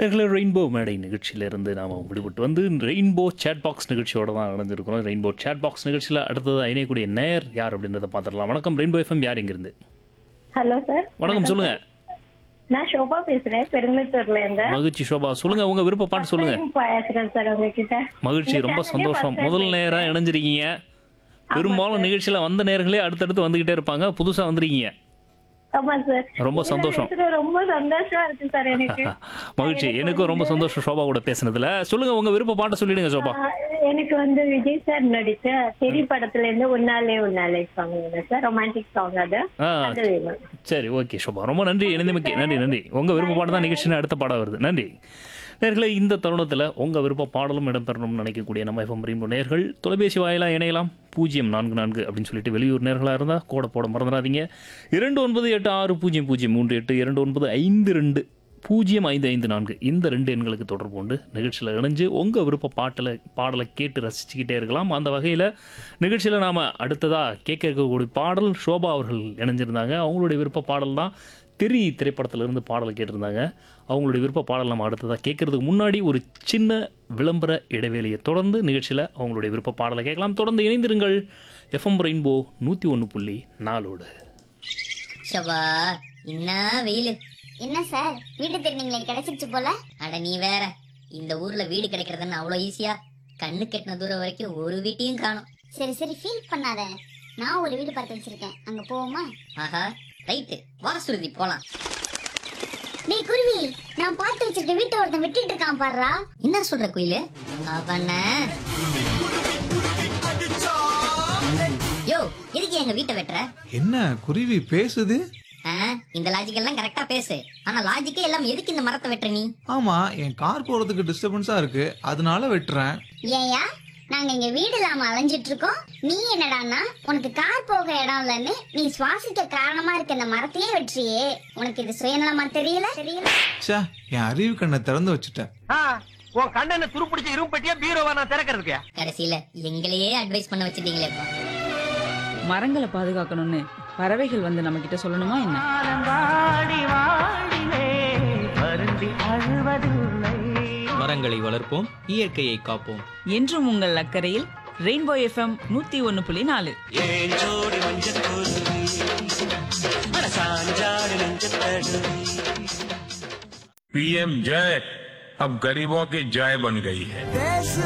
Regular rainbow மேடை நிகழ்ச்சியிலிருந்து நாம் விடுபட்டு வந்து ரெயின்போ சேட் பாக்ஸ் நிகழ்ச்சியோட தான் இணைஞ்சிருக்கிறோம் ரெயின்போ சேட் பாக்ஸ் நிகழ்ச்சியில் அடுத்தது இணையக்கூடிய நேர் யார் அப்படின்றத பார்த்துடலாம் வணக்கம் ரெயின்போ எஃப்எம் யார் இங்கிருந்து ஹலோ சார் வணக்கம் சொல்லுங்க நான் ஷோபா பேசுறேன் பெருங்குளத்தூர்ல இருந்து மகிழ்ச்சி சோபா சொல்லுங்க உங்க விருப்ப பாட்டு சொல்லுங்க பேசுறேன் சார் உங்ககிட்ட மகிழ்ச்சி ரொம்ப சந்தோஷம் முதல் நேரம் இணைஞ்சிருக்கீங்க பெரும்பாலும் நிகழ்ச்சியில் வந்த நேர்களே அடுத்தடுத்து வந்துகிட்டே இருப்பாங்க புதுசாக வந்திருக்கீங்க ஆமா சார் ரொம்ப சந்தோஷம். இதுல ரொம்ப சந்தோஷமா இருக்கு சார் எனக்கு மகிழ்ச்சி எனக்கும் ரொம்ப சந்தோஷம் சோபா கூட பேசுனதுல சொல்லுங்க உங்க விருப்ப பாட்டை சொல்லிடுங்க சோபா ஆஹ், எனக்கு வந்து விஜய் சார் நடிச்ச தெரி படத்துல இருந்து உன்னாலே உன்னாலே சாங் வேணும் சார் ரொமான்டிக் சாங் அது ஆ அது வேணும் சரி ஓகே சோபா ரொம்ப நன்றி இணைந்தமைக்கு நன்றி நன்றி உங்கள் விருப்ப பாடம் தான் நிகழ்ச்சியின் அடுத்த பாடம் வருது நன்றி நேர்களே இந்த தருணத்தில் உங்கள் விருப்ப பாடலும் இடம்பெறணும்னு நினைக்கக்கூடிய நம்ம எஃப்எம் ரெயின்போ நேர்கள் தொலைபேசி வாயிலாக இணையலாம் பூஜ்ஜியம் நான்கு நான்கு அப்படின்னு சொல்லிட்டு வெளியூர் நேர்களாக இருந்தால் கோட போட மறந்துடாதீங்க இரண்டு ஒன்பது எட்டு ஆறு பூஜ்ஜியம் பூஜ்ஜியம் மூன்று எட்டு இரண்டு ஒன்பது ஐந்து ரெண்டு பூஜ்ஜியம் ஐந்து ஐந்து நான்கு இந்த ரெண்டு எண்களுக்கு தொடர்பு கொண்டு நிகழ்ச்சியில் இணைஞ்சு உங்கள் விருப்ப பாட்டில் பாடலை கேட்டு ரசிச்சுக்கிட்டே இருக்கலாம் அந்த வகையில் நிகழ்ச்சியில் நாம் அடுத்ததாக கேட்க இருக்கக்கூடிய பாடல் ஷோபா அவர்கள் இணைஞ்சிருந்தாங்க அவங்களுடைய விருப்ப பாடல் தான் தெரி திரைப்படத்திலிருந்து பாடலை கேட்டிருந்தாங்க அவங்களுடைய விருப்ப பாடல் நம்ம அடுத்ததாக கேட்கறதுக்கு முன்னாடி ஒரு சின்ன விளம்பர இடைவேளையை தொடர்ந்து நிகழ்ச்சியில் அவங்களுடைய விருப்ப பாடலை கேட்கலாம் தொடர்ந்து இணைந்திருங்கள் எஃப்எம் ரெயின்போ நூற்றி ஒன்று புள்ளி நாலோடு ஷபா என்ன வெயில் என்ன சார் வீட்டு திருநீங்களே கிடைச்சிருச்சு போல அட நீ வேற இந்த ஊர்ல வீடு கிடைக்கிறதுன்னு அவ்வளவு ஈஸியா கண்ணு கெட்டின தூரம் வரைக்கும் ஒரு வீட்டையும் காணும் சரி சரி ஃபீல் பண்ணாத நான் ஒரு வீடு பார்த்து வச்சிருக்கேன் அங்க போவோமா ஆஹா ரைட்டு வா சுருதி போலாம் டேய் குருவி நான் பார்த்து வச்சிருக்க வீட்டை ஒருத்தன் விட்டுட்டு இருக்கான் பாருடா என்ன சொல்ற குயிலு அவன யோ எதுக்கு எங்க வீட்டை வெட்டுற என்ன குருவி பேசுது ஆ, இந்த லாஜிக் எல்லாம் கரெக்டா பேசு ஆனா லாஜிக்கே எல்லாம் எதுக்கு இந்த மரத்தை வெட்டுற நீ ஆமா என் கார் போறதுக்கு டிஸ்டர்பன்ஸா இருக்கு அதனால வெட்டுறேன் ஏயா நாங்க இங்க வீடு இல்லாம அலைஞ்சிட்டு இருக்கோம் நீ என்னடான்னா உனக்கு கார் போக இடம் இல்லைன்னு நீ சுவாசிக்க காரணமா இருக்க இந்த மரத்தையே வெற்றியே உனக்கு இது சுயநலமா தெரியல தெரியல ச்சே என் அறிவு கண்ணை திறந்து வச்சுட்டேன் ஆ, உன் கண்ணனை துருப்பிடிச்ச இரும்பட்டியா பீரோவா நான் திறக்கிறதுக்கு கடைசியில எங்களையே அட்வைஸ் பண்ண வச்சிட்டீங்களேப்பா மரங்களை பாதுகாக்கணும்னு பறவைகள் வந்து நம்ம கிட்ட சொல்லணுமா என்ன வாடி வாடிலே வருந்தி அழுவதில்லை மரங்களை வளர்ப்போம் இயற்கையை காப்போம் என்றும் உங்கள் அக்கறையில் ரெயின்போ எஃப்எம் நூத்தி ஒன்னு புள்ளி நாலு पीएम जय अब गरीबों की जय बन गई है